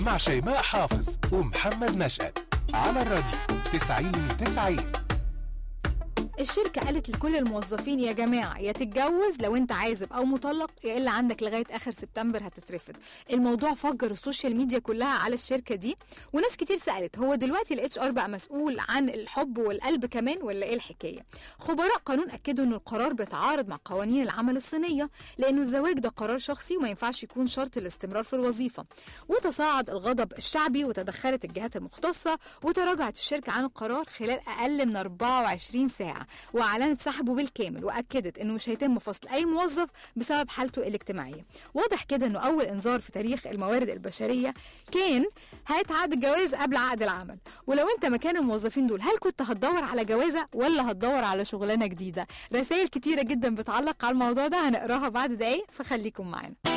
مع شيماء حافظ ومحمد نشأت على الراديو 90 90 الشركة قالت لكل الموظفين يا جماعة يا تتجوز لو انت عازب او مطلق يا الا عندك لغاية اخر سبتمبر هتترفض الموضوع فجر السوشيال ميديا كلها على الشركة دي وناس كتير سألت هو دلوقتي الاتش ار بقى مسؤول عن الحب والقلب كمان ولا ايه الحكاية خبراء قانون اكدوا ان القرار بيتعارض مع قوانين العمل الصينية لانه الزواج ده قرار شخصي وما ينفعش يكون شرط الاستمرار في الوظيفة وتصاعد الغضب الشعبي وتدخلت الجهات المختصة وتراجعت الشركة عن القرار خلال اقل من 24 ساعة واعلنت سحبه بالكامل واكدت انه مش هيتم فصل اي موظف بسبب حالته الاجتماعيه واضح كده انه اول انذار في تاريخ الموارد البشريه كان هات عقد الجواز قبل عقد العمل ولو انت مكان الموظفين دول هل كنت هتدور على جوازه ولا هتدور على شغلانه جديده رسائل كتيره جدا بتعلق على الموضوع ده هنقراها بعد دقايق فخليكم معانا